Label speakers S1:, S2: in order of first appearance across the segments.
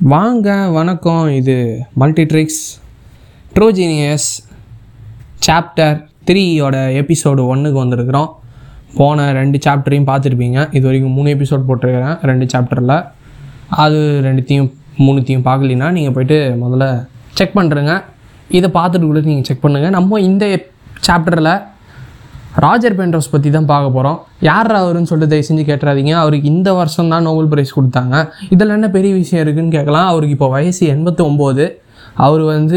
S1: வாங்க வணக்கம் இது மல்டிட்ரிக்ஸ் ட்ரோஜீனியஸ் சாப்டர் த்ரீயோட எபிசோடு ஒன்றுக்கு வந்திருக்கிறோம் போன ரெண்டு சாப்டரையும் பார்த்துருப்பீங்க இது வரைக்கும் மூணு எபிசோட் போட்டிருக்கிறேன் ரெண்டு சாப்டரில் அது ரெண்டுத்தையும் மூணுத்தையும் பார்க்கலினா நீங்கள் போயிட்டு முதல்ல செக் பண்ணுறங்க இதை பார்த்துட்டு கூட நீங்கள் செக் பண்ணுங்கள் நம்ம இந்த சாப்டரில் ராஜர் பென்ட்ரோஸ் பற்றி தான் பார்க்க போகிறோம் யார் அவருன்னு சொல்லிட்டு தயவு செஞ்சு கேட்டுறாதீங்க அவருக்கு இந்த வருஷம் தான் நோபல் பிரைஸ் கொடுத்தாங்க இதில் என்ன பெரிய விஷயம் இருக்குன்னு கேட்கலாம் அவருக்கு இப்போ வயசு எண்பத்தி ஒம்பது அவர் வந்து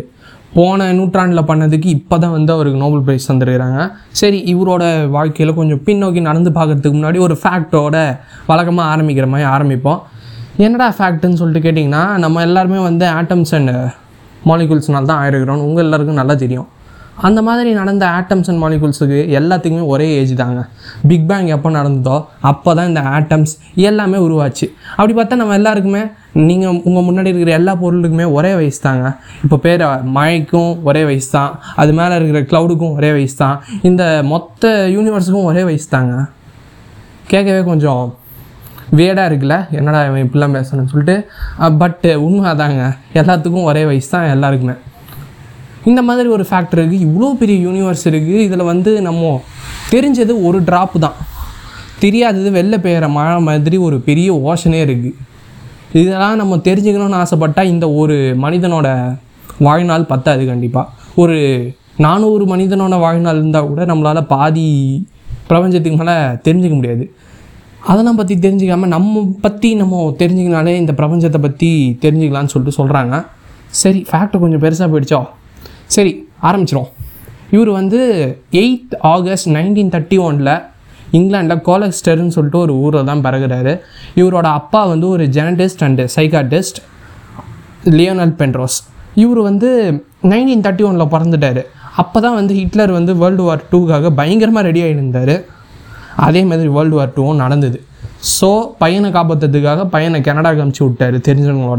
S1: போன நூற்றாண்டில் பண்ணதுக்கு இப்போ தான் வந்து அவருக்கு நோபல் பிரைஸ் தந்துருக்குறாங்க சரி இவரோட வாழ்க்கையில் கொஞ்சம் பின்னோக்கி நடந்து பார்க்கறதுக்கு முன்னாடி ஒரு ஃபேக்டோட வழக்கமாக ஆரம்பிக்கிற மாதிரி ஆரம்பிப்போம் என்னடா ஃபேக்ட்டுன்னு சொல்லிட்டு கேட்டிங்கன்னா நம்ம எல்லாருமே வந்து ஆட்டம்ஸ் அண்ட் மாலிகுல்ஸ்னால தான் ஆயிருக்கிறோம் உங்கள் எல்லாருக்கும் நல்லா தெரியும் அந்த மாதிரி நடந்த ஆட்டம்ஸ் அண்ட் மாலிகுல்ஸுக்கு எல்லாத்துக்குமே ஒரே ஏஜ் தாங்க பிக் பேங் எப்போ நடந்ததோ அப்போ தான் இந்த ஆட்டம்ஸ் எல்லாமே உருவாச்சு அப்படி பார்த்தா நம்ம எல்லாருக்குமே நீங்கள் உங்கள் முன்னாடி இருக்கிற எல்லா பொருளுக்குமே ஒரே வயசு தாங்க இப்போ பேர் மழைக்கும் ஒரே வயசு தான் அது மேலே இருக்கிற க்ளவுடுக்கும் ஒரே வயசு தான் இந்த மொத்த யூனிவர்ஸுக்கும் ஒரே வயசு தாங்க கேட்கவே கொஞ்சம் வேடாக இருக்குல்ல என்னடா இவன் இப்படிலாம் பேசணும்னு சொல்லிட்டு பட்டு உண்மை அதாங்க எல்லாத்துக்கும் ஒரே வயசு தான் எல்லாருக்குமே இந்த மாதிரி ஒரு ஃபேக்டர் இருக்குது இவ்வளோ பெரிய யூனிவர்ஸ் இருக்குது இதில் வந்து நம்ம தெரிஞ்சது ஒரு ட்ராப் தான் தெரியாதது வெளில பெய்கிற மழை மாதிரி ஒரு பெரிய ஓஷனே இருக்குது இதெல்லாம் நம்ம தெரிஞ்சுக்கணும்னு ஆசைப்பட்டால் இந்த ஒரு மனிதனோட வாழ்நாள் பத்தாது கண்டிப்பாக ஒரு நானூறு மனிதனோட வாழ்நாள் இருந்தால் கூட நம்மளால் பாதி பிரபஞ்சத்துக்கு மேலே தெரிஞ்சுக்க முடியாது அதெல்லாம் பற்றி தெரிஞ்சுக்காமல் நம்ம பற்றி நம்ம தெரிஞ்சுக்கினாலே இந்த பிரபஞ்சத்தை பற்றி தெரிஞ்சுக்கலான்னு சொல்லிட்டு சொல்கிறாங்க சரி ஃபேக்ட் கொஞ்சம் பெருசாக போயிடுச்சோ சரி ஆரம்பிச்சிரும் இவர் வந்து எயித் ஆகஸ்ட் நைன்டீன் தேர்ட்டி ஒனில் இங்கிலாண்டில் கோலஸ்டர்னு சொல்லிட்டு ஒரு ஊரில் தான் பிறகுறாரு இவரோட அப்பா வந்து ஒரு geneticist and psychiatrist Lionel Penrose இவர் வந்து நைன்டீன் தேர்ட்டி ஒனில் பிறந்துட்டார் அப்போ தான் வந்து ஹிட்லர் வந்து வேர்ல்டு வார் டூக்காக பயங்கரமாக ரெடி ஆகியிருந்தார் அதே மாதிரி வேர்ல்டு வார் டூவும் நடந்தது ஸோ பையனை காப்பாற்றுறதுக்காக பையனை கனடாக்கு அமுச்சு விட்டார் தெரிஞ்சவங்களோட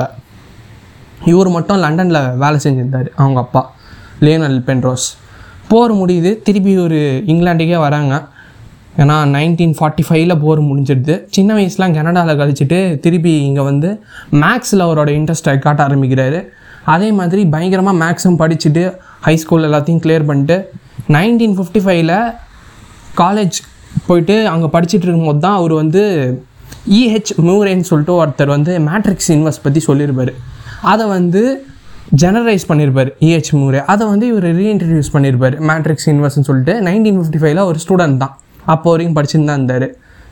S1: இவர் மட்டும் லண்டனில் வேலை செஞ்சிருந்தார் அவங்க அப்பா லியோனல் பென்ட்ரோஸ் போர் முடியுது திருப்பி ஒரு இங்கிலாண்டுக்கே வராங்க ஏன்னா நைன்டீன் ஃபார்ட்டி ஃபைவ்ல போர் முடிஞ்சிடுது சின்ன வயசுலாம் கனடாவில் கழிச்சிட்டு திருப்பி இங்கே வந்து மேக்ஸில் அவரோட இன்ட்ரெஸ்ட்டை காட்ட ஆரம்பிக்கிறாரு அதே மாதிரி பயங்கரமாக மேக்ஸும் படிச்சுட்டு ஹை ஸ்கூல் எல்லாத்தையும் கிளியர் பண்ணிட்டு நைன்டீன் ஃபிஃப்டி ஃபைவ்ல காலேஜ் போயிட்டு அங்கே படிச்சுட்டு இருக்கும்போது தான் அவர் வந்து இஹெச் மூரேன்னு சொல்லிட்டு ஒருத்தர் வந்து மேட்ரிக்ஸ் இன்வெஸ்ட் பற்றி சொல்லியிருப்பார் அதை வந்து ஜெனரலைஸ் பண்ணியிருப்பார் இஹெச் மூரே அதை வந்து இவர் ரீஇன்ட்ரடியூஸ் பண்ணியிருப்பார் மேட்ரிக்ஸ் இன்வெஸ்ட்னு சொல்லிட்டு நைன்டீன் ஃபிஃப்டி ஃபைவ்ல ஒரு ஸ்டூடெண்ட் தான் அப்போ வரைக்கும் படிச்சுட்டு தான் இருந்தார்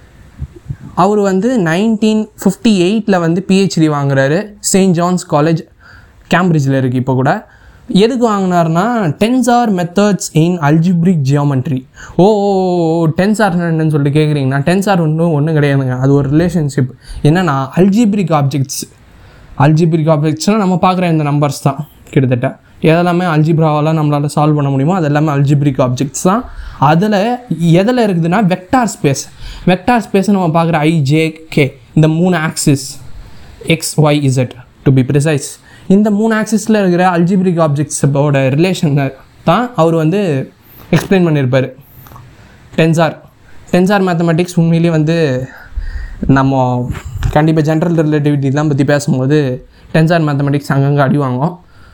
S1: அவர் வந்து நைன்டீன் ஃபிஃப்டி எயிட்டில் வந்து பிஹெச்டி வாங்குறாரு செயின்ட் ஜான்ஸ் காலேஜ் கேம்பிரிட்ஜில் இருக்குது இப்போ கூட எதுக்கு வாங்கினார்னா tensor methods in algebraic geometry ஓ டென்சார் என்னன்னு சொல்லிட்டு கேட்குறீங்கன்னா டென்சார் ஒன்றும் ஒன்றும் கிடையாதுங்க அது ஒரு ரிலேஷன்ஷிப் என்னன்னா அல்ஜிப்ரிக் ஆப்ஜெக்ட்ஸ் அல்ஜிப்ரிக் ஆப்ஜெக்ட்ஸ்னால் நம்ம பார்க்குற இந்த நம்பர்ஸ் தான் கிட்டத்தட்ட எதெல்லாமே அல்ஜிப்ராவெல்லாம் நம்மளால் சால்வ் பண்ண முடியுமோ அது எல்லாமே அல்ஜிப்ரிக் ஆப்ஜெக்ட்ஸ் தான் அதில் எதில் இருக்குதுன்னா வெக்டார் ஸ்பேஸ் வெக்டார் ஸ்பேஸ் நம்ம பார்க்குற ஐ ஜே கே இந்த மூணு axis X Y Z to be precise இந்த மூணு ஆக்சிஸில் இருக்கிற அல்ஜிப்ரிக் ஆப்ஜெக்ட்ஸோட ரிலேஷனை தான் அவர் வந்து எக்ஸ்பிளைன் பண்ணியிருப்பார் டென்சார் டென்சார் மேத்தமெட்டிக்ஸ் உண்மையிலேயே வந்து நம்ம கண்டிப்பாக ஜென்ரல் ரிலேட்டிவிட்டிலாம் பற்றி பேசும்போது டென்சார் மேத்தமெட்டிக்ஸ் அங்கங்கே அடி வாங்கும்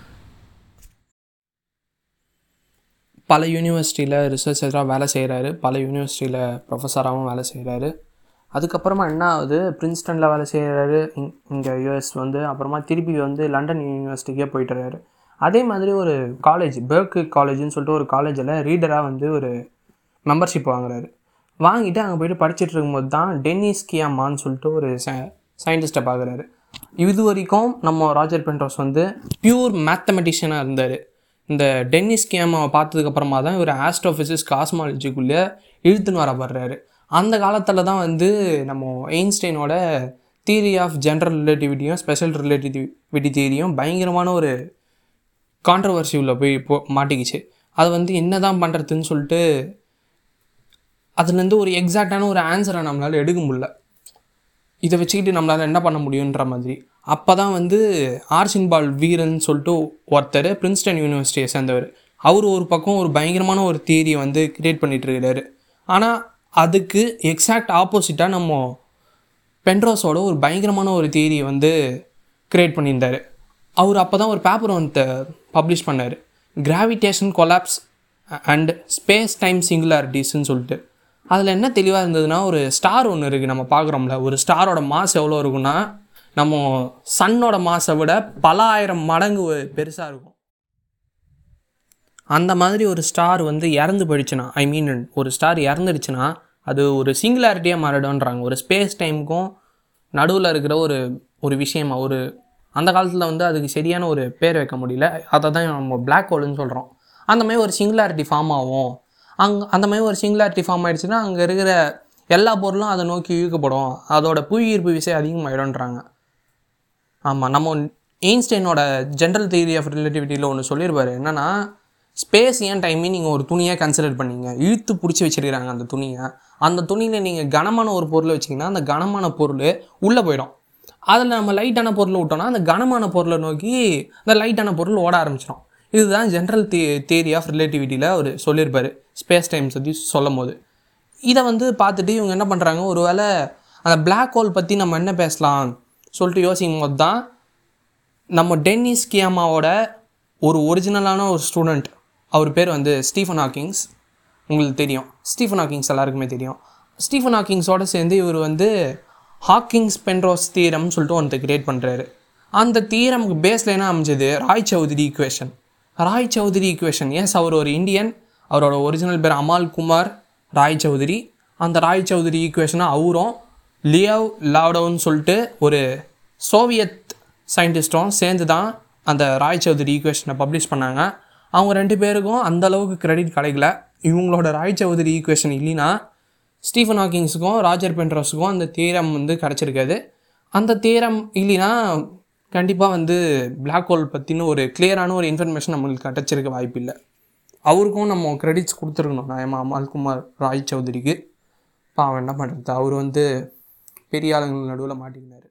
S1: பல யூனிவர்சிட்டியில் ரிசர்ச்சராக வேலை செய்கிறாரு பல யூனிவர்சிட்டியில் ப்ரொஃபஸராகவும் வேலை செய்கிறாரு அதுக்கப்புறமா என்ன ஆகுது பிரின்ஸ்டனில் வேலை செய்கிறாரு இங்கே யூஎஸ் வந்து அப்புறமா திருப்பி வந்து லண்டன் யூனிவர்சிட்டிக்கே போயிட்டுறாரு அதே மாதிரி ஒரு காலேஜ் பேர்க்கு காலேஜ்னு சொல்லிட்டு ஒரு காலேஜில் ரீடராக வந்து ஒரு மெம்பர்ஷிப் வாங்குறாரு வாங்கிட்டு அங்கே போயிட்டு படிச்சுட்டு இருக்கும்போது தான் டென்னிஸ் கியாமான்னு சொல்லிட்டு ஒரு சயின்டிஸ்ட்டை பார்க்குறாரு இது வரைக்கும் நம்ம ராஜர் பென்ட்ரோஸ் வந்து பியூர் மேத்தமெட்டிஷியனாக இருந்தார் இந்த டென்னிஸ் கியாமாவை பார்த்ததுக்கப்புறமா தான் இவர் ஆஸ்ட்ரோஃபிசிக்ஸ் காஸ்மாலஜிக்குள்ளே இழுத்துன்னு வரப்படுறாரு அந்த காலத்தில் தான் வந்து நம்ம எயின்ஸ்டைனோட தியரி ஆஃப் ஜென்ரல் ரிலேட்டிவிட்டியும் ஸ்பெஷல் ரிலேட்டிவிட்டி தியரியும் பயங்கரமான ஒரு கான்ட்ரவர்சி உள்ள போய் போ மாட்டிக்கிச்சு அது வந்து என்ன தான் பண்ணுறதுன்னு சொல்லிட்டு அதுலேருந்து ஒரு எக்ஸாக்டான ஒரு ஆன்சரை நம்மளால் எடுக்க முடியல இதை வச்சுக்கிட்டு நம்மளால் என்ன பண்ண முடியுன்ற மாதிரி அப்போ தான் வந்து ஆர்சின்பால் வீரன் சொல்லிட்டு ஒருத்தர் பிரின்ஸ்டன் யூனிவர்சிட்டியை சேர்ந்தவர் அவர் ஒரு பக்கம் ஒரு பயங்கரமான ஒரு தியரியை வந்து கிரியேட் பண்ணிகிட்டு இருக்கிறாரு ஆனால் அதுக்கு எக்ஸாக்ட் ஆப்போசிட்டாக நம்ம பென்ட்ரோஸோட ஒரு பயங்கரமான ஒரு தியரியை வந்து க்ரியேட் பண்ணியிருந்தார் அவர் அப்போ தான் ஒரு பேப்பர் வந்து பப்ளிஷ் பண்ணார் gravitation collapse and space time சிங்குலாரிட்டிஸ்ன்னு சொல்லிட்டு அதில் என்ன தெளிவாக இருந்ததுன்னா ஒரு ஸ்டார் ஒன்று இருக்குது நம்ம பார்க்குறோம்ல ஒரு ஸ்டாரோட மாஸ் எவ்வளோ இருக்குன்னா நம்ம சன்னோட மாஸை விட பல ஆயிரம் மடங்கு பெருசாக இருக்கும் அந்த மாதிரி ஒரு ஸ்டார் வந்து இறந்து போயிடுச்சுன்னா ஐ மீன் ஒரு ஸ்டார் இறந்துடுச்சுன்னா அது ஒரு சிங்குலாரிட்டியாக மாறிடும்ன்றாங்க ஒரு ஸ்பேஸ் டைமுக்கும் நடுவில் இருக்கிற ஒரு ஒரு விஷயமா ஒரு அந்த காலத்தில் வந்து அதுக்கு சரியான ஒரு பேர் வைக்க முடியல அதை தான் நம்ம பிளாக் ஹோல்னு சொல்கிறோம் அந்த மாதிரி ஒரு சிங்குலாரிட்டி ஃபார்ம் ஆகும் அங்கே அந்த மாதிரி ஒரு சிங்குலாரிட்டி ஃபார்ம் ஆயிடுச்சுன்னா அங்கே இருக்கிற எல்லா பொருளும் அதை நோக்கி இழுக்கப்படும் அதோட புவியீர்ப்பு விசை அதிகமாகிடும்ன்றாங்க ஆமாம் நம்ம எயின்ஸ்டைனோட ஜென்ரல் தியரி ஆஃப் ரிலேட்டிவிட்டியில் ஒன்று சொல்லியிருப்பாரு என்னென்னா ஸ்பேஸ் ஏன் டைமையும் நீங்கள் ஒரு துணியாக கன்சிடர் பண்ணீங்க இழுத்து பிடிச்சி வச்சிருக்கிறாங்க அந்த துணியை அந்த துணியில் நீங்கள் கனமான ஒரு பொருளை வச்சிங்கன்னா அந்த கனமான பொருள் உள்ளே போயிடும் அதில் நம்ம லைட்டான பொருளை விட்டோம்னா அந்த கனமான பொருளை நோக்கி அந்த லைட்டான பொருள் ஓட ஆரம்பிச்சிடும் இதுதான் ஜென்ரல் தே தியரி ஆஃப் ரிலேட்டிவிட்டியில் அவர் சொல்லியிருப்பார் ஸ்பேஸ் டைம்ஸ் பற்றி சொல்லும் போது இதை வந்து பார்த்துட்டு இவங்க என்ன பண்ணுறாங்க ஒருவேளை அந்த பிளாக் ஹோல் பற்றி நம்ம என்ன பேசலாம் சொல்லிட்டு யோசிக்கும் போது தான் நம்ம டென்னிஸ் கியாமாவோட ஒரு ஒரிஜினலான ஒரு ஸ்டூடெண்ட் அவர் பேர் வந்து ஸ்டீஃபன் ஹாக்கிங்ஸ் உங்களுக்கு தெரியும் ஸ்டீஃபன் ஹாக்கிங்ஸ் எல்லாருக்குமே தெரியும் ஸ்டீஃபன் ஹாக்கிங்ஸோட சேர்ந்து இவர் வந்து ஹாக்கிங்ஸ் பென்ரோஸ் தீரம்னு சொல்லிட்டு ஒன்று கிரியேட் பண்ணுறாரு அந்த தீரமுக்கு பேஸில் என்ன அமைஞ்சது Ray Chaudhuri equation Ray Chaudhuri equation yes அவர் ஒரு இந்தியன் அவரோட ஒரிஜினல் பேர் அமால் குமார் ராய் சௌத்ரி அந்த ராய் சௌத்ரி ஈக்குவேஷனை அவரும் லியவ் லாவ்டவுன்னு சொல்லிட்டு ஒரு சோவியத் சயின்டிஸ்ட்டும் சேர்ந்து தான் அந்த ராய் சௌத்ரி ஈக்குவேஷனை பப்ளிஷ் பண்ணாங்க அவங்க ரெண்டு பேருக்கும் அந்த அளவுக்கு கிரெடிட் கிடைக்கல இவங்களோட ராய் சௌத்ரி ஈக்குவேஷன் இல்லைன்னா ஸ்டீஃபன் ஹாக்கிங்ஸுக்கும் ராஜர் பென்ட்ரோஸுக்கும் அந்த தீரம் வந்து கிடச்சிருக்காது அந்த தீரம் இல்லைன்னா கண்டிப்பாக வந்து பிளாக் ஹோல் பற்றின ஒரு கிளியரான ஒரு இன்ஃபர்மேஷன் நம்மளுக்கு கிடச்சிருக்க வாய்ப்பு இல்லை அவருக்கும் நம்ம கிரெடிட்ஸ் கொடுத்துருக்கணும் நான் அமல்குமார் ராய் சௌத்ரிக்கு பாவம் என்ன பண்ணுறது அவர் வந்து பெரிய ஆளுங்கள் நடுவில் மாட்டிக்கினார்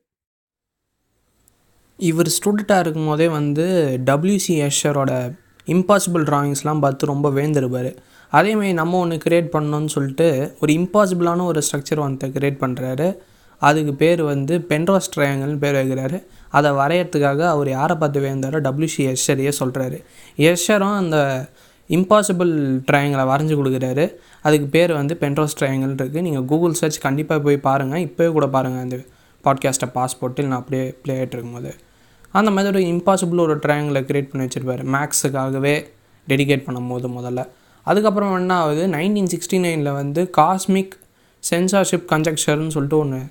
S1: இவர் ஸ்டூடெண்ட்டாக இருக்கும் போதே வந்து டபிள்யூசி எஷரோட இம்பாசிபிள் ட்ராயிங்ஸ்லாம் பார்த்து ரொம்ப வேந்திருப்பார் அதேமாதிரி நம்ம ஒன்று க்ரியேட் பண்ணோன்னு சொல்லிட்டு ஒரு இம்பாசிபிளான ஒரு ஸ்ட்ரக்சர் வந்து க்ரியேட் பண்ணுறாரு அதுக்கு பேர் வந்து பென்ரோஸ் ட்ரையாங்கல்னு பேர் வைக்கிறாரு அதை வரையறதுக்காக அவர் யாரை பார்த்து வேந்தாரோ டபிள்யூசி எஷரையே சொல்கிறாரு எஷரும் அந்த இம்பாசிபிள் ட்ரையாங்கலை வரைஞ்சி கொடுக்குறாரு அதுக்கு பேர் வந்து பென்ரோஸ் ட்ரையாங்கல் இருக்குது நீங்கள் கூகுள் சர்ச் கண்டிப்பாக போய் பாருங்கள் இப்போவே கூட பாருங்கள் அந்த பாட்காஸ்ட்டை பாஸ் போட்டு நான் அப்படியே ப்ளே ஆகிட்டு இருக்கும்போது அந்த மாதிரி ஒரு இம்பாசிபிள் ஒரு ட்ரையாங்கிளை க்ரியேட் பண்ணி வச்சுருப்பார் மேக்ஸுக்காகவே டெடிகேட் பண்ணும் போது முதல்ல அதுக்கப்புறம் என்ன ஆகுது நைன்டீன் சிக்ஸ்டி நைனில் வந்து காஸ்மிக் சென்சார்ஷிப் கன்ஜெக்ஷர்னு சொல்லிட்டு ஒன்று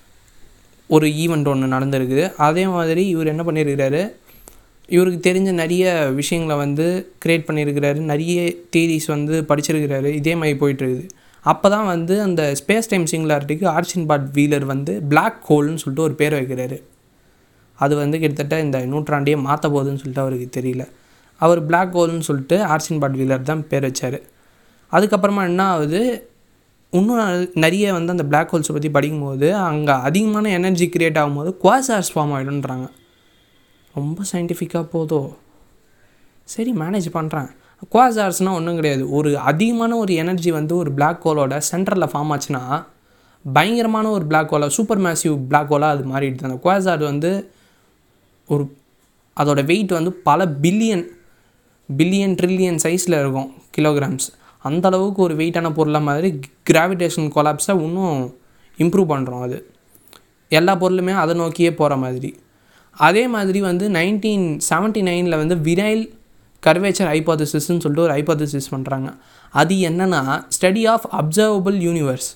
S1: ஒரு ஈவெண்ட் ஒன்று நடந்திருக்குது அதே மாதிரி இவர் என்ன பண்ணியிருக்கிறாரு இவருக்கு தெரிஞ்ச நிறைய விஷயங்களை வந்து க்ரியேட் பண்ணியிருக்கிறாரு நிறைய தியரிஸ் வந்து படிச்சிருக்கிறாரு இதே மாதிரி போயிட்டுருக்குது அப்போ தான் வந்து அந்த ஸ்பேஸ் டைம் சிங்குலாரிட்டிக்கு ஆர்ச்சின் பாட் வீலர் வந்து பிளாக் ஹோல்னு சொல்லிட்டு ஒரு பேர் வைக்கிறாரு அது வந்து கிட்டத்தட்ட இந்த நூற்றாண்டையே மாற்ற போகுதுன்னு சொல்லிட்டு அவருக்கு தெரியல அவர் பிளாக் ஹோல்னு சொல்லிட்டு ஆர்ச்சின் பாட் வீலர் தான் பேர் வச்சார் அதுக்கப்புறமா என்ன ஆகுது இன்னும் நிறைய வந்து அந்த பிளாக் ஹோல்ஸை பற்றி படிக்கும்போது அங்கே அதிகமான எனர்ஜி க்ரியேட் ஆகும்போது குவாசார்ஸ் ஃபார்ம் ஆகிடுன்றாங்க ரொம்ப சயின்டிஃபிக்காக போதோ சரி மேனேஜ் பண்ணுறேன் குவாசார்ஸ்னால் ஒன்றும் கிடையாது ஒரு அதிகமான ஒரு எனர்ஜி வந்து ஒரு பிளாக் ஹோலோட சென்டரில் ஃபார்ம் ஆச்சுன்னா பயங்கரமான ஒரு பிளாக் ஹோலாக சூப்பர் மேசிவ் பிளாக் ஹோலாக அது மாறிடுது அந்த குவாசார் வந்து ஒரு அதோட வெயிட் வந்து பல பில்லியன் பில்லியன் ட்ரில்லியன் சைஸில் இருக்கும் கிலோகிராம்ஸ் அந்த அளவுக்கு ஒரு வெயிட்டான பொருளாக மாதிரி கிராவிடேஷன் கொலாப்ஸை இன்னும் இம்ப்ரூவ் பண்ணுறோம் அது எல்லா பொருளுமே அதை நோக்கியே போகிற மாதிரி அதே மாதிரி வந்து நைன்டீன் செவன்ட்டி நைனில் வந்து விரைல் கர்வேச்சர் ஹைப்போதசிஸ்ன்னு சொல்லிட்டு ஒரு ஹைப்போதசிஸ் பண்ணுறாங்க அது என்னென்னா ஸ்டடி ஆஃப் அப்சர்வபிள் யூனிவர்ஸ்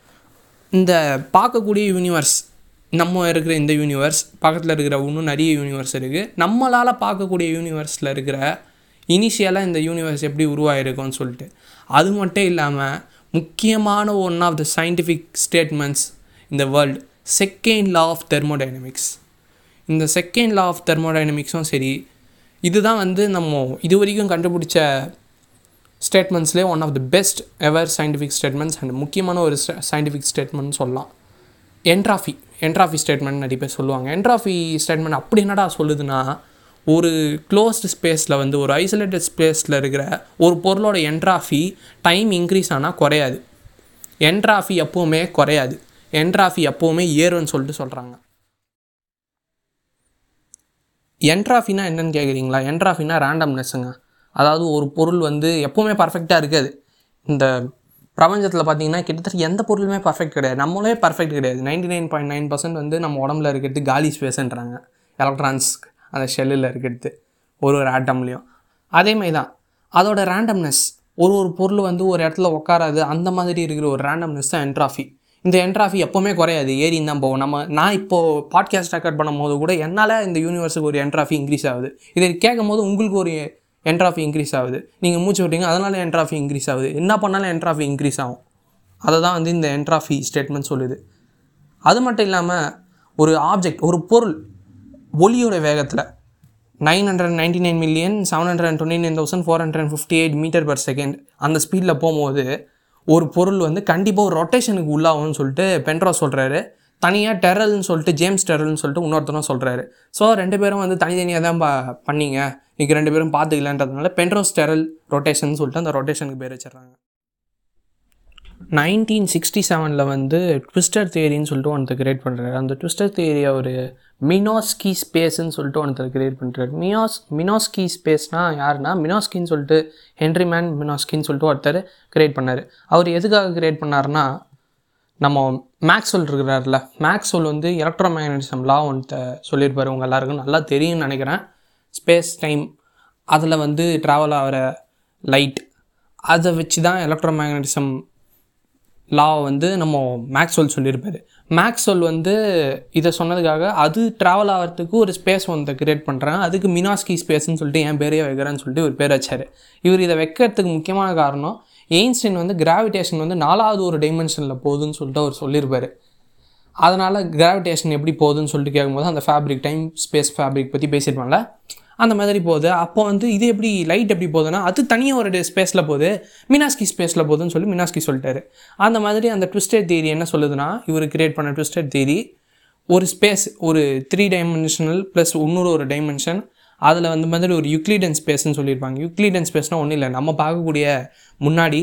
S1: இந்த பார்க்கக்கூடிய யூனிவர்ஸ் நம்ம இருக்கிற இந்த யூனிவர்ஸ் பக்கத்தில் இருக்கிற இன்னும் நிறைய யூனிவர்ஸ் இருக்குது நம்மளால் பார்க்கக்கூடிய யூனிவர்ஸில் இருக்கிற இனிஷியலாக இந்த யூனிவர்ஸ் எப்படி உருவாகிருக்கும்னு சொல்லிட்டு அது மட்டும் இல்லாமல் முக்கியமான one of the scientific statements இந்த world second law of thermodynamics இந்த செகண்ட் லா ஆஃப் தெர்மோடைனமிக்ஸும் சரி இதுதான் வந்து நம்ம இது வரைக்கும் கண்டுபிடிச்ச ஸ்டேட்மெண்ட்ஸ்லேயே one of the best ever scientific statements and முக்கியமான ஒரு சயின்டிஃபிக் ஸ்டேட்மெண்ட் சொல்லலாம் என்ட்ராஃபி என்ட்ராஃபி ஸ்டேட்மெண்ட் நிறைய பேர் சொல்லுவாங்க என்ட்ராஃபி ஸ்டேட்மெண்ட் அப்படி என்னடா சொல்லுதுன்னா ஒரு க்ளோஸ்டு ஸ்பேஸில் வந்து ஒரு ஐசோலேட்டட் ஸ்பேஸில் இருக்கிற ஒரு பொருளோட என்ட்ராஃபி டைம் இன்க்ரீஸ் ஆனால் குறையாது என்ட்ராஃபி எப்போவுமே குறையாது என்ட்ராஃபி எப்போவுமே ஏறும்னு சொல்லிட்டு சொல்கிறாங்க என்ட்ராஃபினா என்னன்னு கேட்குறீங்களா என்ட்ராஃபினா ரேண்டம்னஸ்ஸுங்க அதாவது ஒரு பொருள் வந்து எப்போவுமே பர்ஃபெக்டாக இருக்காது இந்த பிரபஞ்சத்தில் பார்த்தீங்கன்னா கிட்டத்தட்ட எந்த பொருளுமே பர்ஃபெக்ட் கிடையாது நம்மளே பர்ஃபெக்ட் கிடையாது ninety nine point nine percent வந்து நம்ம உடம்புல இருக்கிறது காலி ஸ்பேஸ்ன்றாங்க எலக்ட்ரான்ஸ் அந்த ஷெல்லில் இருக்கிறது ஒரு ஒரு ஆட்டம்லேயும் அதே மாதிரி தான் அதோட ரேண்டம்னஸ் ஒரு ஒரு பொருள் வந்து ஒரு இடத்துல உட்காராது அந்த மாதிரி இருக்கிற ஒரு ரேண்டம்னஸ் தான் என்ட்ராஃபி இந்த என்ட்ராஃபி எப்போவுமே குறையாது ஏறின்னு தான் போகும் நம்ம நான் இப்போது பாட்காஸ்ட் ரெக்கார்ட் பண்ணும் போது கூட என்னால் இந்த யூனிவர்ஸுக்கு ஒரு என்ட்ராஃபி இன்க்ரீஸ் ஆகுது இதை கேட்கும் போது உங்களுக்கு ஒரு என்ட்ராஃபி இன்க்ரீஸ் ஆகுது நீங்கள் மூச்சு விட்டீங்க அதனால என்ட்ராஃபி இன்க்ரீஸ் ஆகுது என்ன பண்ணாலும் என்ட்ராஃபி இன்க்ரீஸ் ஆகும் அதை தான் வந்து இந்த என்ட்ராஃபி ஸ்டேட்மெண்ட் சொல்லுது அது மட்டும் இல்லாமல் ஒரு ஆப்ஜெக்ட் ஒரு பொருள் ஒளியோட வேகத்தில் nine hundred ninety nine million seven hundred twenty nine thousand four hundred fifty eight metre per second அந்த ஸ்பீடில் போகும்போது ஒரு பொருள் வந்து கண்டிப்பாக ஒரு ரொட்டேஷனுக்கு உள்ளாகும்னு சொல்லிட்டு பென்ட்ரோ சொல்கிறாரு தனியாக டெரல்னு சொல்லிட்டு ஜேம்ஸ் டெரல்னு சொல்லிட்டு இன்னொருத்தரும் சொல்கிறாரு ஸோ ரெண்டு பேரும் வந்து தனித்தனியாக தான் பா பண்ணீங்க நீங்கள் ரெண்டு பேரும் பார்த்துக்கலன்றதுனால பென்ட்ரோஸ் டெரல் ரொட்டேஷன் சொல்லிட்டு அந்த ரொட்டேஷனுக்கு பேர் வச்சிடுறாங்க நைன்டீன் சிக்ஸ்டி செவனில் வந்து ட்விஸ்டர் தியரின்னு சொல்லிட்டு ஒருத்தர் கிரியேட் பண்ணுறாரு அந்த ட்விஸ்டர் தியரியை ஒரு மினோஸ்கி ஸ்பேஸ்ன்னு சொல்லிட்டு ஒருத்தர் கிரியேட் பண்ணுறாரு மினாஸ் மினோஸ்கி ஸ்பேஸ்னால் யாருன்னா மினோஸ்கின்னு சொல்லிட்டு ஹென்ரி மேன் மினோஸ்கின்னு சொல்லிட்டு ஒருத்தர் கிரியேட் பண்ணார் அவர் எதுக்காக கிரியேட் பண்ணாருன்னா நம்ம மேக்ஸ்வெல் இருக்கிறார்ல மேக்ஸ்வெல் வந்து எலக்ட்ரோ மேக்னட்டிசம் லா ஒன்று சொல்லியிருப்பார் உங்கள் எல்லாருக்கும் நல்லா தெரியும்னு நினைக்கிறேன் ஸ்பேஸ் டைம் அதில் வந்து ட்ராவல் ஆகிற லைட் அதை வச்சு தான் எலக்ட்ரோ மேக்னட்டிசம் லா வந்து நம்ம மேக்ஸ்வெல் சொல்லியிருப்பாரு மேக்ஸ்வெல் வந்து இதை சொன்னதுக்காக அது ட்ராவல் ஆகிறதுக்கு ஒரு ஸ்பேஸ் ஒன்று கிரியேட் பண்ணுறேன் அதுக்கு மினாஸ்கி ஸ்பேஸ்னு சொல்லிட்டு என் பேரே வைக்கிறேன்னு சொல்லிட்டு ஒரு பேர் வச்சார் இவர் இதை வைக்கிறதுக்கு முக்கியமான காரணம் எயின்ஸ்டைன் வந்து கிராவிடேஷன் வந்து நாலாவது ஒரு டைமென்ஷனில் போகுதுன்னு சொல்லிட்டு அவர் சொல்லியிருப்பார் அதனால் கிராவிடேஷன் எப்படி போகுதுன்னு சொல்லிட்டு கேட்கும்போது அந்த ஃபேப்ரிக் டைம் ஸ்பேஸ் ஃபேப்ரிக் பற்றி பேசியிருப்பாங்கல்ல அந்த மாதிரி போகுது அப்போ வந்து இது எப்படி லைட் எப்படி போகுதுன்னா அது தனியாக ஒரு ஸ்பேஸில் போகுது மினாஸ்கி ஸ்பேஸில் போகுதுன்னு சொல்லி மினாஸ்கி சொல்லிட்டாரு அந்த மாதிரி அந்த ட்விஸ்டட் தியரி என்ன சொல்லுதுன்னா இவர் கிரியேட் பண்ண ட்விஸ்டட் தியரி ஒரு ஸ்பேஸ் ஒரு த்ரீ டைமென்ஷனல் ப்ளஸ் இன்னொரு ஒரு டைமென்ஷன் அதில் வந்து மாதிரி ஒரு யுக்ளிடன் ஸ்பேஸ்னு சொல்லியிருப்பாங்க யுக்ளிடன் ஸ்பேஸ்னால் ஒன்றும் இல்லை நம்ம பார்க்கக்கூடிய முன்னாடி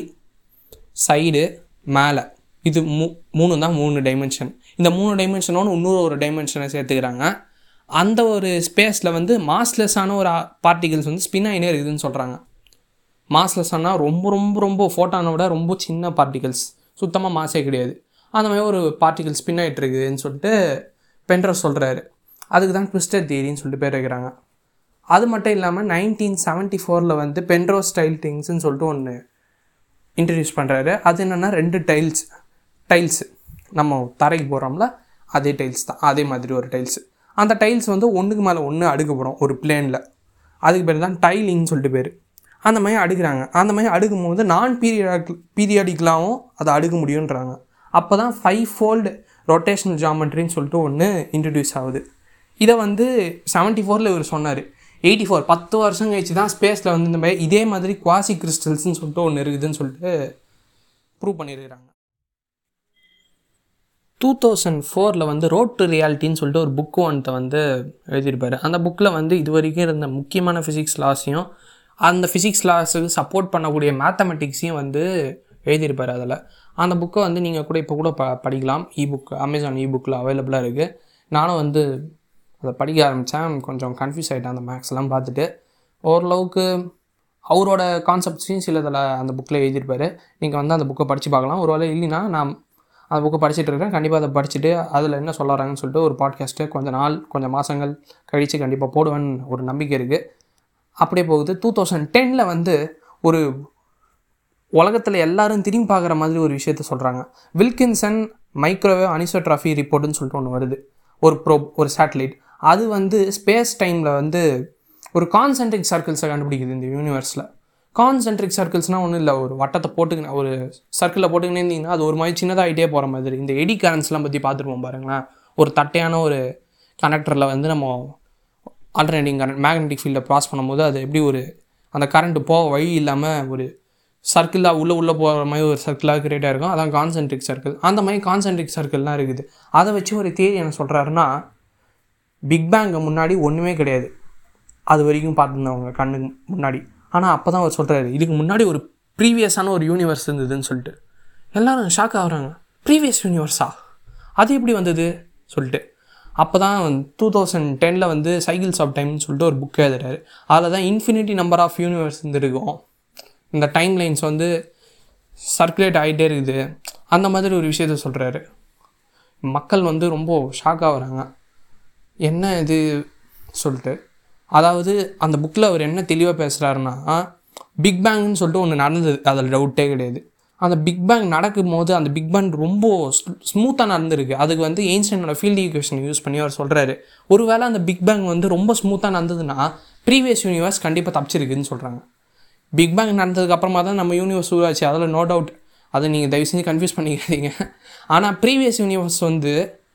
S1: சைடு மேலே இது மூ மூணு தான் மூணு டைமென்ஷன் இந்த மூணு டைமென்ஷனோட இன்னொரு ஒரு டைமென்ஷனை சேர்த்துக்கிறாங்க அந்த ஒரு ஸ்பேஸில் வந்து மாஸ்லெஸ்ஸான ஒரு பார்ட்டிகல்ஸ் வந்து ஸ்பின் ஆகினே இருக்குதுன்னு சொல்கிறாங்க மாஸ்லெஸ்ஸானா ரொம்ப ரொம்ப ரொம்ப ஃபோட்டானை விட ரொம்ப சின்ன பார்ட்டிகல்ஸ் சுத்தமாக மாசே கிடையாது அந்த மாதிரி ஒரு பார்ட்டிகல் ஸ்பின் ஆகிட்டு இருக்குதுன்னு சொல்லிட்டு பென்ட்ரஸ் சொல்கிறாரு அதுக்கு தான் ட்விஸ்டர் தியரின்னு சொல்லிட்டு பேர் வைக்கிறாங்க அது மட்டும் இல்லாமல் நைன்டீன் செவன்ட்டி ஃபோரில் வந்து பென்ட்ரோ ஸ்டைல் திங்ஸ்ன்னு சொல்லிட்டு ஒன்று இன்ட்ரடியூஸ் பண்ணுறாரு அது என்னென்னா ரெண்டு டைல்ஸ் டைல்ஸு நம்ம தரைக்கு போகிறோம்ல அதே டைல்ஸ் தான் அதே மாதிரி ஒரு டைல்ஸு அந்த டைல்ஸ் வந்து ஒன்றுக்கு மேலே ஒன்று அடுக்கப்படும் ஒரு பிளேனில் அதுக்கு பேர் தான் டைலிங்னு சொல்லிட்டு பேர் அந்த மாதிரி அடுக்குறாங்க அந்த மாதிரி அடுக்கும் போது நான் பீரியட் பீரியாடிக்கலாகவும் அதை அடுக்க முடியுன்றாங்க அப்போ தான் ஃபைவ் ஃபோல்டு ரொட்டேஷனல் ஜாமெட்ரின்னு சொல்லிட்டு ஒன்று இன்ட்ரடியூஸ் ஆகுது இதை வந்து செவன்ட்டி ஃபோரில் இவர் சொன்னார் எயிட்டி ஃபோர் பத்து வருஷம் கழிச்சு தான் ஸ்பேஸில் வந்து இந்த மாதிரி இதே மாதிரி குவாசி கிறிஸ்டல்ஸ்னு சொல்லிட்டு ஒன்று இருக்குதுன்னு சொல்லிட்டு ப்ரூவ் பண்ணியிருக்கிறாங்க டூ தௌசண்ட் ஃபோரில் வந்து ரோட் டு ரியாலிட்டின்னு சொல்லிட்டு ஒரு புக்கு ஒன்றை வந்து எழுதியிருப்பார் அந்த புக்கில் வந்து இது வரைக்கும் இருந்த முக்கியமான ஃபிசிக்ஸ் லாஸையும் அந்த ஃபிசிக்ஸ் லாஸுக்கு சப்போர்ட் பண்ணக்கூடிய மேத்தமெட்டிக்ஸையும் வந்து எழுதியிருப்பார் அதில் அந்த புக்கை வந்து நீங்கள் கூட இப்போ கூட ப படிக்கலாம் இ புக் அமேசான் இ புக்கில் அவைலபிளாக இருக்குது நானும் வந்து அதை படிக்க ஆரம்பித்தேன் கொஞ்சம் கன்ஃபியூஸ் ஆகிட்டேன் அந்த மேக்ஸ்லாம் பார்த்துட்டு ஓரளவுக்கு அவரோட கான்செப்ட்ஸையும் சிலதில் அந்த புக்கில் எழுதியிருப்பார் நீங்கள் வந்து அந்த புக்கை படித்து பார்க்கலாம் ஒரு வேளை இல்லைன்னா நான் அந்த புக்கை படிச்சுட்டு இருக்கிறேன் கண்டிப்பாக அதை படிச்சுட்டு அதில் என்ன சொல்ல வராங்கன்னு சொல்லிட்டு ஒரு பாட்காஸ்ட்டு கொஞ்சம் நாள் கொஞ்சம் மாதங்கள் கழித்து கண்டிப்பாக போடுவேன்னு ஒரு நம்பிக்கை இருக்குது அப்படியே போகுது டூ தௌசண்ட் டெனில் வந்து ஒரு உலகத்தில் எல்லாரும் திரும்பி பார்க்குற மாதிரி ஒரு விஷயத்த சொல்கிறாங்க வில்கின்சன் மைக்ரோவேவ் அனிசோட்ராஃபி ரிப்போர்ட்டுன்னு சொல்லிட்டு ஒன்று வருது ஒரு ப்ரோ ஒரு சேட்டலைட் அது வந்து ஸ்பேஸ் டைமில் வந்து ஒரு கான்சென்ட்ரிக் சர்க்கிள்ஸை கண்டுபிடிக்குது இந்த யூனிவர்ஸில் கான்சென்ட்ரிக் சர்க்கிள்ஸ்னால் ஒன்றும் இல்லை ஒரு வட்டத்தை போட்டுக்கின ஒரு சர்க்கிளில் போட்டுக்கினே இருந்தீங்கன்னா அது ஒரு மாதிரி சின்னதாகிட்டே போகிற மாதிரி இந்த எடி கரண்ட்ஸ்லாம் பற்றி பார்த்துருப்போம் பாருங்களேன் ஒரு தட்டையான ஒரு கனெக்டரில் வந்து நம்ம ஆல்டர்னேட்டிங் கரண்ட் மேக்னெட்டிக் ஃபீல்டை க்ராஸ் பண்ணும்போது அது எப்படி ஒரு அந்த கரண்ட்டு போக வழி இல்லாமல் ஒரு சர்க்கிளாக உள்ளே உள்ளே போகிற மாதிரி ஒரு சர்க்கிளாக கிரியேட் ஆகிருக்கும் அதான் கான்சென்ட்ரிக் சர்க்கிள் அந்த மாதிரி கான்சென்ட்ரிக் சர்க்கிள்லாம் இருக்குது அதை வச்சு ஒரு தேதி என்ன சொல்கிறாருன்னா பிக் பேங்கு முன்னாடி ஒன்றுமே கிடையாது அது வரைக்கும் பார்த்துருந்தவங்க கண்ணுக்கு முன்னாடி ஆனால் அப்போ தான் அவர் சொல்கிறாரு இதுக்கு முன்னாடி ஒரு ப்ரீவியஸான ஒரு யூனிவர்ஸ் இருந்ததுன்னு சொல்லிட்டு எல்லோரும் ஷாக் ஆகுறாங்க ப்ரீவியஸ் யூனிவர்ஸா அது எப்படி வந்தது சொல்லிட்டு அப்போ தான் டூ தௌசண்ட் டெனில் வந்து சைக்கிள்ஸ் ஆஃப் டைம்னு சொல்லிட்டு ஒரு புக் எழுதுறாரு அதில் தான் இன்ஃபினிட்டி நம்பர் ஆஃப் யூனிவர்ஸ் வந்து இருக்கும் இந்த டைம் லைன்ஸ் வந்து சர்க்குலேட் ஆகிட்டே இருக்குது அந்த மாதிரி ஒரு விஷயத்த சொல்கிறாரு மக்கள் வந்து ரொம்ப ஷாக் ஆகுறாங்க என்ன இது சொல்லிட்டு அதாவது அந்த புக்கில் அவர் என்ன தெளிவாக பேசுகிறாருன்னா பிக் பேங்னு சொல்லிட்டு ஒன்று நடந்தது அதில் டவுட்டே கிடையாது அந்த பிக் பேங் நடக்கும் போது அந்த பிக் பேங் ரொம்ப ஸ்மூத்தாக நடந்திருக்கு அதுக்கு வந்து எயின்ஸ்டைனோட ஃபீல்டு ஈக்குவேஷன் யூஸ் பண்ணி அவர் சொல்கிறாரு ஒருவேளை அந்த பிக் பேங் வந்து ரொம்ப ஸ்மூத்தாக நடந்ததுன்னா ப்ரீவியஸ் யூனிவர்ஸ் கண்டிப்பாக தப்பிச்சிருக்குன்னு சொல்கிறாங்க பிக் பேங் நடந்ததுக்கு அப்புறமா தான் நம்ம யூனிவர்ஸ் உருவாச்சு அதில் நோ டவுட் அதை நீங்கள் தயவு செஞ்சு கன்ஃபியூஸ் பண்ணிக்காதீங்க ஆனால் ப்ரீவியஸ் யூனிவர்ஸ் வந்து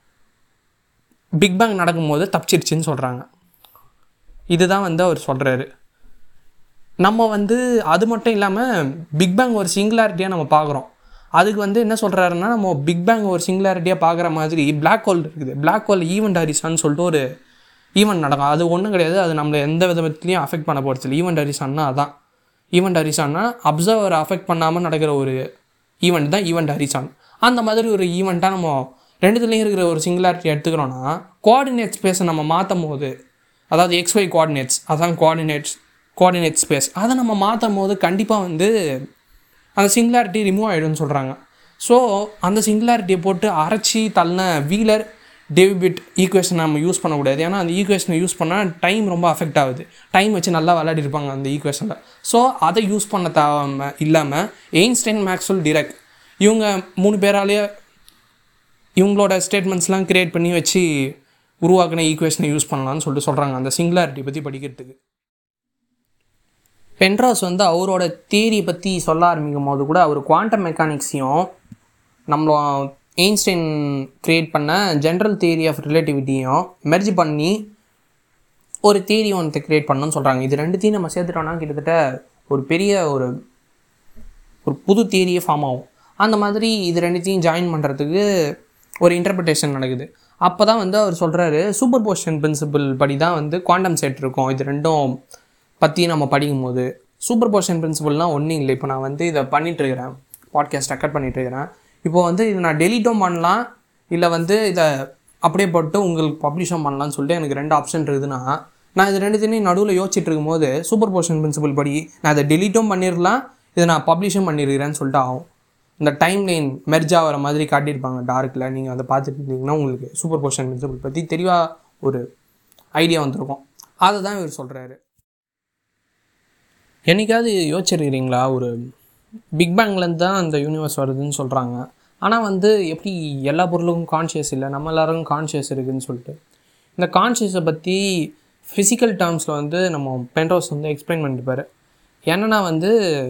S1: பிக் பேங் நடக்கும்போது தப்பிச்சிருச்சுன்னு சொல்கிறாங்க இதுதான் வந்து அவர் சொல்கிறாரு நம்ம வந்து அது மட்டும் இல்லாமல் பிக் பேங் ஒரு சிங்குலாரிட்டியாக நம்ம பார்க்குறோம் அதுக்கு வந்து என்ன சொல்கிறாருன்னா நம்ம பிக் பேங் ஒரு சிங்குலாரிட்டியாக பார்க்குற மாதிரி பிளாக் ஹோல் இருக்குது பிளாக் ஹோல் ஈவெண்ட் ஹரிசான்னு சொல்லிட்டு ஒரு ஈவெண்ட் நடக்கும் அது ஒன்றும் கிடையாது அது நம்மளை எந்த விதத்துலையும் அஃபெக்ட் பண்ண போகிறது இல்லை ஈவெண்ட் ஹரிசான்னா அதான் ஈவெண்ட் ஹரிசான்னா அப்சர்வரை அஃபெக்ட் பண்ணாமல் நடக்கிற ஒரு ஈவெண்ட் தான் ஈவெண்ட் ஹரிசான் அந்த மாதிரி ஒரு ஈவெண்ட்டாக நம்ம ரெண்டுத்துலேயும் இருக்கிற ஒரு சிங்குலாரிட்டி எடுத்துக்கிறோன்னா கோஆர்டினேட் ஸ்பேஸை நம்ம மாற்றும் போது அதாவது எக்ஸ் ஒய் கோஆர்டினேட்ஸ் அதான் கோஆர்டினேட்ஸ் கோஆர்டினேட் ஸ்பேஸ் அதை நம்ம மாற்றும் போது கண்டிப்பாக வந்து அந்த சிங்குலாரிட்டி ரிமூவ் ஆகிடும்னு சொல்கிறாங்க ஸோ அந்த சிங்குலாரிட்டியை போட்டு அரைச்சி தள்ளின வீலர் டேவிட் ஈக்குவேஷன் நம்ம யூஸ் பண்ணக்கூடாது ஏன்னா அந்த ஈக்குவேஷனை யூஸ் பண்ணால் டைம் ரொம்ப அஃபெக்ட் ஆகுது டைம் வச்சு நல்லா விளையாடிருப்பாங்க அந்த ஈக்குவேஷனில் ஸோ அதை யூஸ் பண்ண தேவை இல்லாமல் எயின்ஸ்டைன் மேக்ஸ்வெல் டிரெக்ட் இவங்க மூணு பேராலேயே இவங்களோட ஸ்டேட்மெண்ட்ஸ்லாம் க்ரியேட் பண்ணி வச்சு உருவாக்கின ஈக்குவேஷனை யூஸ் பண்ணலாம்னு சொல்லிட்டு சொல்கிறாங்க அந்த சிங்குலாரிட்டி பற்றி படிக்கிறதுக்கு பென்ட்ராஸ் வந்து அவரோட தியரி பற்றி சொல்ல ஆரம்பிக்கும் போது கூட அவர் குவாண்டம் மெக்கானிக்ஸையும் நம்மள எயின்ஸ்டைன் க்ரியேட் பண்ண ஜென்ரல் தியரி ஆஃப் ரிலேட்டிவிட்டியும் மெர்ஜ் பண்ணி ஒரு தியரி ஒன்று க்ரியேட் பண்ணணும்னு சொல்கிறாங்க இது ரெண்டுத்தையும் நம்ம சேர்த்துட்டோம்னா கிட்டத்தட்ட ஒரு பெரிய ஒரு ஒரு புது தியரியே ஃபார்ம் ஆகும் அந்த மாதிரி இது ரெண்டுத்தையும் ஜாயின் பண்ணுறதுக்கு ஒரு இன்டர்பிரிட்டேஷன் நடக்குது அப்போ தான் வந்து அவர் சொல்கிறாரு சூப்பர் போஷன் பிரின்சிபிள் படி தான் வந்து குவாண்டம் செட் இருக்கும் இது ரெண்டும் பற்றி நம்ம படிக்கும்போது சூப்பர் போஷன் பிரின்சிபல்னால் ஒன்றும் இல்லை இப்போ நான் வந்து இதை பண்ணிகிட்ருக்கிறேன் பாட்காஸ்ட் ரெக்கார்ட் பண்ணிகிட்ருக்கிறேன் இப்போ வந்து இது நான் டெலிட்டும் பண்ணலாம் இல்லை வந்து இதை அப்படியே போட்டு உங்களுக்கு பப்ளிஷும் பண்ணலாம்னு சொல்லிட்டு எனக்கு ரெண்டு ஆப்ஷன் இருக்குதுன்னா நான் இது ரெண்டுத்தையும் நடுவில் யோசிச்சுட்டு இருக்கும்போது சூப்பர் போஷன் பிரின்சிபல் படி நான் இதை டெலிட்டும் பண்ணிடலாம் இதை நான் பப்ளிஷும் பண்ணியிருக்கிறேன்னு சொல்லிட்டு ஆகும் இந்த டைம் லைன் மெர்ஜ் ஆகிற மாதிரி காட்டியிருப்பாங்க டார்க்கில் நீங்கள் அதை பார்த்துட்டு இருந்தீங்கன்னா உங்களுக்கு சூப்பர் போஷன் பிரின்சிபல் பற்றி தெளிவாக ஒரு ஐடியா வந்திருக்கும் அதை தான் இவர் சொல்கிறாரு என்னைக்காவது யோசிச்சிருக்கிறீங்களா ஒரு பிக் பேங்லேருந்து தான் அந்த யூனிவர்ஸ் வருதுன்னு சொல்கிறாங்க ஆனால் வந்து எப்படி எல்லா பொருளுக்கும் கான்ஷியஸ் இல்லை நம்ம எல்லாருக்கும் கான்ஷியஸ் இருக்குதுன்னு சொல்லிட்டு இந்த கான்ஷியஸை பற்றி ஃபிசிக்கல் டேர்ம்ஸில் வந்து நம்ம பென்ரோஸ் வந்து எக்ஸ்பிளைன் பண்ணிருப்பார் என்னென்னா வந்து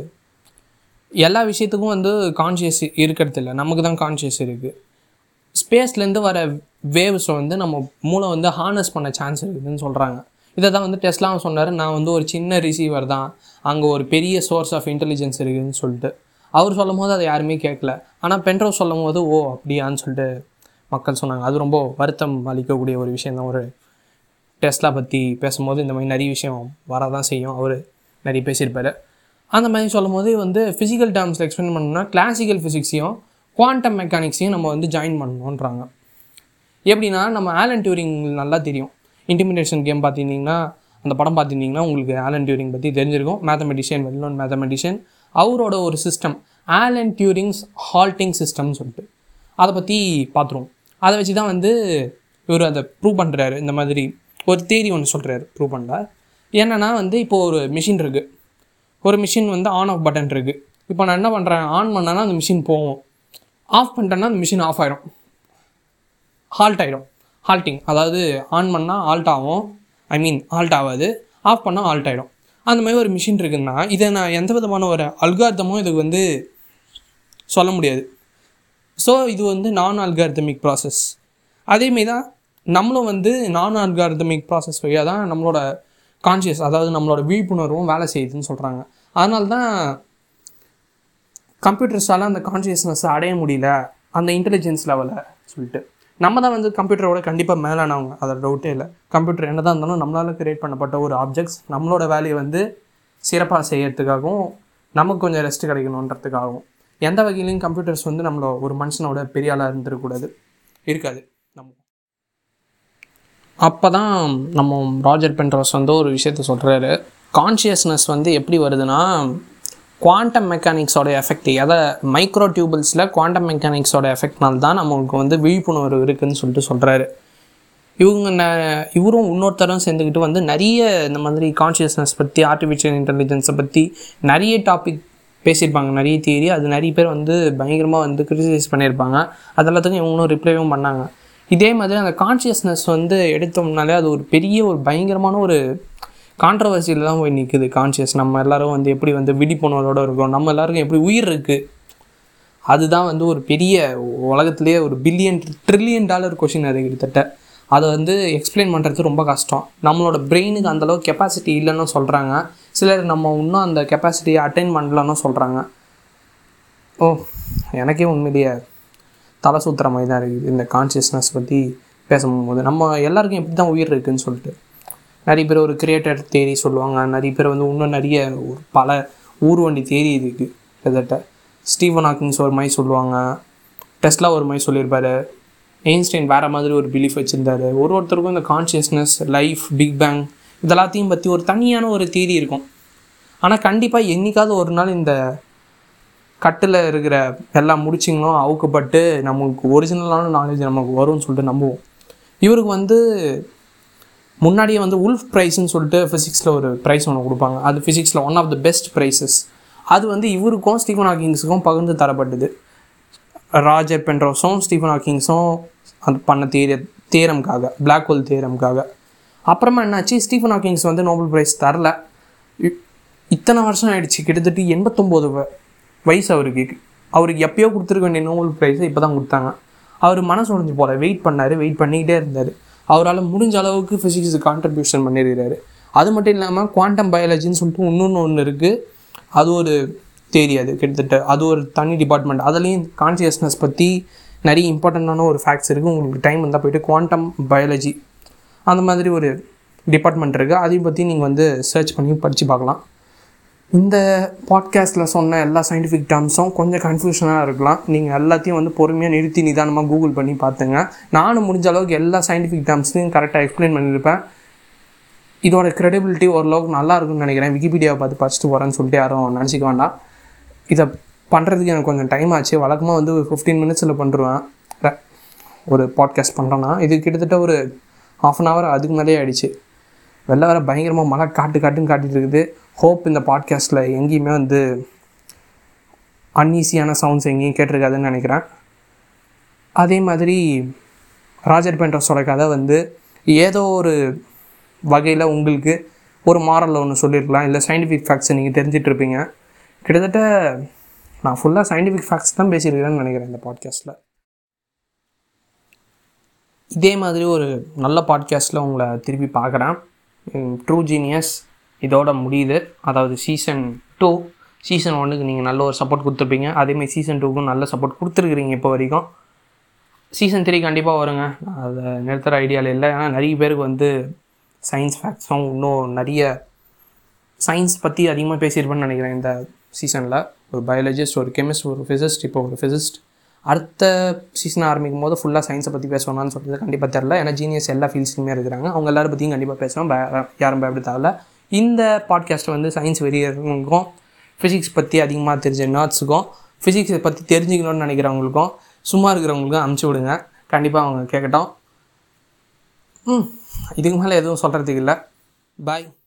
S1: எல்லா விஷயத்துக்கும் வந்து கான்ஷியஸ் இருக்கிறது இல்லை நமக்கு தான் கான்ஷியஸ் இருக்குது ஸ்பேஸ்லேருந்து வர வேவ்ஸை வந்து நம்ம மூளை வந்து ஹார்னஸ் பண்ண சான்ஸ் இருக்குதுன்னு சொல்கிறாங்க இதை தான் வந்து டெஸ்ட்லாம் சொன்னார் நான் வந்து ஒரு சின்ன ரிசீவர் தான் அங்கே ஒரு பெரிய சோர்ஸ் ஆஃப் இன்டெலிஜென்ஸ் இருக்குதுன்னு சொல்லிட்டு அவர் சொல்லும் போது அதை யாருமே கேட்கல ஆனால் பென்ட்ரோ சொல்லும் போது ஓ அப்படியான்னு சொல்லிட்டு மக்கள் சொன்னாங்க அது ரொம்ப வருத்தம் அளிக்கக்கூடிய ஒரு விஷயம் தான் ஒரு டெஸ்லா பற்றி பேசும்போது இந்த மாதிரி நிறைய விஷயம் வரதான் செய்யும் அவர் நிறைய பேசியிருப்பார் அந்த மாதிரி சொல்லும் போது வந்து ஃபிசிக்கல் டேர்ம்ஸில் எக்ஸ்பிளைன் பண்ணணும்னா கிளாசிக்கல் ஃபிசிக்ஸையும் குவாண்டம் மெக்கானிக்ஸையும் நம்ம வந்து ஜாயின் பண்ணணுன்றாங்க எப்படின்னா நம்ம ஆலன் டியூரிங் நல்லா தெரியும் இன்டிமிடேஷன் கேம் பார்த்துருந்தீங்கன்னா அந்த படம் பார்த்துருந்தீங்கன்னா உங்களுக்கு ஆலன் டியூரிங் பற்றி தெரிஞ்சிருக்கும் மேத்தமெட்டிஷியன் வெல் மேத்தமெட்டிஷியன் அவரோட ஒரு சிஸ்டம் ஆலன் டியூரிங்ஸ் ஹால்ட்டிங் சிஸ்டம்னு சொல்லிட்டு அதை பற்றி பார்த்துருவோம் அதை வச்சு தான் வந்து இவர் அதை ப்ரூவ் பண்ணுறாரு இந்த மாதிரி ஒரு தேரி ஒன்று சொல்கிறாரு ப்ரூவ் பண்ணல என்னென்னா வந்து இப்போது ஒரு மிஷின் இருக்குது ஒரு மிஷின் வந்து ஆன் ஆஃப் பட்டன் இருக்குது இப்போ நான் என்ன பண்ணுறேன் ஆன் பண்ணேன்னா அந்த மிஷின் போகும் ஆஃப் பண்ணிட்டேன்னா அந்த மிஷின் ஆஃப் ஆயிரும் ஹால்ட் ஆகிடும் ஹால்ட்டிங் அதாவது ஆன் பண்ணால் ஆல்ட் ஆகும் ஐ மீன் ஆல்ட் ஆகாது ஆஃப் பண்ணால் ஆல்ட் ஆகிடும் அந்த மாதிரி ஒரு மிஷின் இருக்குன்னா இதை நான் எந்த விதமான ஒரு அல்கார்த்தமும் இதுக்கு வந்து சொல்ல முடியாது ஸோ இது வந்து நான் அல்கார்த்தமிக் ப்ராசஸ் அதேமாரி தான் நம்மளும் வந்து நான் அல்கார்த்தமிக் ப்ராசஸ் வழியாக தான் நம்மளோட கான்ஷியஸ் அதாவது நம்மளோட விழிப்புணர்வும் வேலை செய்யுதுன்னு சொல்கிறாங்க அதனால தான் கம்ப்யூட்டர்ஸால் அந்த கான்ஷியஸ்னஸ் அடைய முடியல அந்த இன்டெலிஜென்ஸ் லெவலை சொல்லிட்டு நம்ம தான் வந்து கம்ப்யூட்டரோட கண்டிப்பாக மேலானவங்க அதில் டவுட்டே இல்லை கம்ப்யூட்டர் என்ன தான் இருந்தாலும் நம்மளால் கிரியேட் பண்ணப்பட்ட ஒரு ஆப்ஜெக்ட்ஸ் நம்மளோட வேலையை வந்து சிறப்பாக செய்யறதுக்காகவும் நமக்கு கொஞ்சம் ரெஸ்ட் கிடைக்கணுன்றதுக்காகவும் எந்த வகையிலையும் கம்ப்யூட்டர்ஸ் வந்து நம்மள ஒரு மனுஷனோட பெரிய ஆளாக இருந்துடக்கூடாது இருக்காது நம்ம அப்போ தான் நம்ம ராஜர் பென்ட்ரோஸ் வந்து ஒரு விஷயத்த சொல்கிறாரு கான்ஷியஸ்னஸ் வந்து எப்படி வருதுன்னா குவாண்டம் மெக்கானிக்ஸோட எஃபெக்ட் எதை மைக்ரோ டியூபிள்ஸில் குவாண்டம் மெக்கானிக்ஸோட எஃபெக்ட்னால தான் நம்மளுக்கு வந்து விழிப்புணர்வு இருக்குதுன்னு சொல்லிட்டு சொல்கிறாரு இவங்க ந இவரும் இன்னொருத்தரும் சேர்ந்துக்கிட்டு வந்து நிறைய இந்த மாதிரி கான்ஷியஸ்னஸ் பற்றி ஆர்டிஃபிஷியல் இன்டெலிஜென்ஸை பற்றி நிறைய டாபிக் பேசியிருப்பாங்க நிறைய தியரி அது நிறைய பேர் வந்து பயங்கரமாக வந்து கிரிட்டிசைஸ் பண்ணியிருப்பாங்க அது எல்லாத்துக்கும் இவங்களும் ரிப்ளைவும் பண்ணாங்க இதே மாதிரி அந்த கான்ஷியஸ்னஸ் வந்து எடுத்தோம்னாலே அது ஒரு பெரிய ஒரு பயங்கரமான ஒரு கான்ட்ரவர்சியில் தான் போய் நிற்குது கான்ஷியஸ் நம்ம எல்லாரும் வந்து எப்படி வந்து விழிப்புணர்வோட இருக்கோம் நம்ம எல்லாருக்கும் எப்படி உயிர் இருக்குது அதுதான் வந்து ஒரு பெரிய உலகத்திலேயே ஒரு பில்லியன் ட்ரில்லியன் டாலர் கொஷின் அது கிட்டத்தட்ட அதை வந்து எக்ஸ்பிளைன் பண்ணுறது ரொம்ப கஷ்டம் நம்மளோட பிரெயினுக்கு அந்தளவுக்கு கெப்பாசிட்டி இல்லைன்னு சொல்கிறாங்க சிலர் நம்ம இன்னும் அந்த கெப்பாசிட்டியை அட்டைன் பண்ணலன்னு சொல்கிறாங்க ஓ எனக்கே உண்மையிலேயே தலை சுத்துற மாதிரி தான் இருக்குது இந்த கான்ஷியஸ்னஸ் பற்றி பேசும்போது நம்ம எல்லாருக்கும் எப்படி தான் உயிர் இருக்குதுன்னு சொல்லிட்டு நிறைய பேர் ஒரு கிரியேட்டர் தேரி சொல்லுவாங்க நிறைய பேர் வந்து இன்னும் நிறைய ஒரு பல ஊர்வண்டி தேரி இருக்குது கிட்டத்தட்ட ஸ்டீவன் ஹாக்கிங்ஸ் ஒரு மாதிரி சொல்லுவாங்க டெஸ்லா ஒரு மாதிரி சொல்லியிருப்பாரு எயின்ஸ்டைன் வேறு மாதிரி ஒரு பிலீஃப் வச்சுருந்தாரு ஒரு ஒருத்தருக்கும் இந்த கான்ஷியஸ்னஸ் லைஃப் பிக் பேங் இதெல்லாத்தையும் பற்றி ஒரு தனியான ஒரு தேரி இருக்கும் ஆனால் கண்டிப்பாக என்னைக்காவது ஒரு நாள் இந்த கட்டில் இருக்கிற எல்லா முடிச்சிங்களும் அவுக்கப்பட்டு நமக்கு ஒரிஜினலான நாலேஜ் நமக்கு வரும்னு சொல்லிட்டு நம்புவோம் இவருக்கு வந்து முன்னாடியே வந்து உல்ஃப் ப்ரைஸ்ன்னு சொல்லிட்டு ஃபிசிக்ஸில் ஒரு ப்ரைஸ் ஒன்று கொடுப்பாங்க அது ஃபிசிக்ஸில் one of the best prizes அது வந்து இவருக்கும் ஸ்டீஃபன் ஹாக்கிங்ஸுக்கும் பகிர்ந்து தரப்பட்டது ராஜர் பென்ட்ரோஸும் ஸ்டீஃபன் ஹாக்கிங்ஸும் அது பண்ண தேர தேரம்காக பிளாக் ஹோல் தேரம்காக அப்புறமா என்னாச்சு ஸ்டீஃபன் ஹாக்கிங்ஸ் வந்து நோபல் ப்ரைஸ் தரல இ- இத்தனை வருஷம் ஆயிடுச்சு கிட்டத்தட்ட எண்பத்தொம்போது வ- வயசு அவருக்கு அவருக்கு எப்பயோ கொடுத்துருக்க வேண்டிய நோபல் ப்ரைஸை இப்போ தான் கொடுத்தாங்க அவர் மனசு உடைஞ்சு போல வெயிட் பண்ணார் வெயிட் பண்ணிக்கிட்டே இருந்தார் அவரால் முடிஞ்ச அளவுக்கு ஃபிசிக்ஸுக்கு கான்ட்ரிபியூஷன் பண்ணியிருக்காரு அது மட்டும் இல்லாமல் குவாண்டம் பயாலஜின்னு சொல்லிட்டு இன்னொன்று ஒன்று இருக்குது அது ஒரு தேரி அது கிட்டத்தட்ட அது ஒரு தனி டிபார்ட்மெண்ட் அதுலேயும் கான்சியஸ்னஸ் பற்றி நிறைய இம்பார்ட்டண்ட்டான ஒரு ஃபேக்ட்ஸ் இருக்குது உங்களுக்கு டைம் இருந்தால் போயிட்டு குவாண்டம் பயாலஜி அந்த மாதிரி ஒரு டிபார்ட்மெண்ட் இருக்குது அதையும் பற்றி நீங்கள் வந்து சர்ச் பண்ணி படித்து பார்க்கலாம் இந்த பாட்காஸ்ட்டில் சொன்ன எல்லா சயின்டிஃபிக் டேர்ம்ஸும் கொஞ்சம் கன்ஃபியூஷனாக இருக்கலாம் நீங்கள் எல்லாத்தையும் வந்து பொறுமையாக நிறுத்தி நிதானமாக கூகுள் பண்ணி பார்த்துங்க நானும் முடிஞ்ச அளவுக்கு எல்லா சயின்டிஃபிக் டேர்ம்ஸையும் கரெக்டாக எக்ஸ்பிளைன் பண்ணியிருப்பேன் இதோட credibility ஓரளவுக்கு நல்லா இருக்கும்னு நினைக்கிறேன் விக்கிபீடியாவை பார்த்து படிச்சுட்டு போகிறேன்னு சொல்லிட்டு யாரும் நினச்சிக்க வேண்டாம் இதை பண்ணுறதுக்கு எனக்கு கொஞ்சம் டைம் ஆச்சு வழக்கமாக வந்து ஒரு ஃபிஃப்டீன் மினிட்ஸில் பண்ணுருவேன் ர- ஒரு பாட்காஸ்ட் பண்ணுறோன்னா இது கிட்டத்தட்ட ஒரு half அன் ஹவர் அதுக்கு மேலேயே ஆயிடுச்சு வெளில வர பயங்கரமாக மழை காட்டு காட்டுன்னு காட்டிட்டு இருக்குது ஹோப் இந்த பாட்காஸ்ட்டில் எங்கேயுமே வந்து அன்ஈஸியான சவுண்ட்ஸ் எங்கேயும் கேட்டிருக்காதுன்னு நினைக்கிறேன் அதே மாதிரி ராஜர் பென்ட்ரஸோட கதை வந்து ஏதோ ஒரு வகையில் உங்களுக்கு ஒரு மாரலில் ஒன்று சொல்லியிருக்கலாம் இல்லை சயின்டிஃபிக் ஃபேக்ட்ஸை நீங்கள் தெரிஞ்சிட்டு இருப்பீங்க கிட்டத்தட்ட நான் ஃபுல்லாக சயின்டிஃபிக் ஃபேக்ட்ஸ் தான் பேசியிருக்கிறேன்னு நினைக்கிறேன் இந்த பாட்காஸ்ட்டில் இதே மாதிரி ஒரு நல்ல பாட்காஸ்ட்டில் உங்களை திருப்பி பார்க்குறேன் ட்ரூ ஜீனியஸ் இதோட முடியுது அதாவது சீசன் டூ சீசன் ஒன்றுக்கு நீங்கள் நல்ல ஒரு சப்போர்ட் கொடுத்துருப்பீங்க அதேமாதிரி சீசன் டூக்கும் நல்ல சப்போர்ட் கொடுத்துருக்குறீங்க இப்போ வரைக்கும் சீசன் த்ரீ கண்டிப்பாக வருங்க நான் அதை நிறுத்துகிற ஐடியாவில் இல்லை ஏன்னா நிறைய பேருக்கு வந்து சயின்ஸ் ஃபேக்ட்ஸும் இன்னும் நிறைய சயின்ஸ் பற்றி அதிகமாக பேசியிருப்பேன்னு நினைக்கிறேன் இந்த சீசனில் ஒரு பயாலஜிஸ்ட் ஒரு கெமிஸ்ட் ஒரு ஃபிசிஸ்ட் இப்போ ஒரு ஃபிசிஸ்ட் அடுத்த சீசன் ஆரம்பிக்கும் போது ஃபுல்லாக சயின்ஸை பற்றி பேசணும்னு சொல்கிறது கண்டிப்பாக தெரில ஏன்னா ஜீனியஸ் எல்லா ஃபீல்ட்ஸ்லையுமே இருக்கிறாங்க அவங்க எல்லாரும் பற்றியும் கண்டிப்பாக பேசணும் பய- யாரும் பயப்பட தேவையில்ல இந்த பாட்காஸ்ட் வந்து சயின்ஸ் வெறியர்களுக்கும் ஃபிசிக்ஸ் பற்றி அதிகமாக தெரிஞ்ச நர்ட்ஸுக்கும் ஃபிசிக்ஸை பற்றி தெரிஞ்சுக்கணும்னு நினைக்கிறவங்களுக்கும் சும்மா இருக்கிறவங்களுக்கும் அமுச்சு விடுங்க கண்டிப்பாக அவங்க கேட்கட்டும் ம் இதுக்கு மேலே எதுவும் சொல்கிறதுக்கு இல்லை பாய்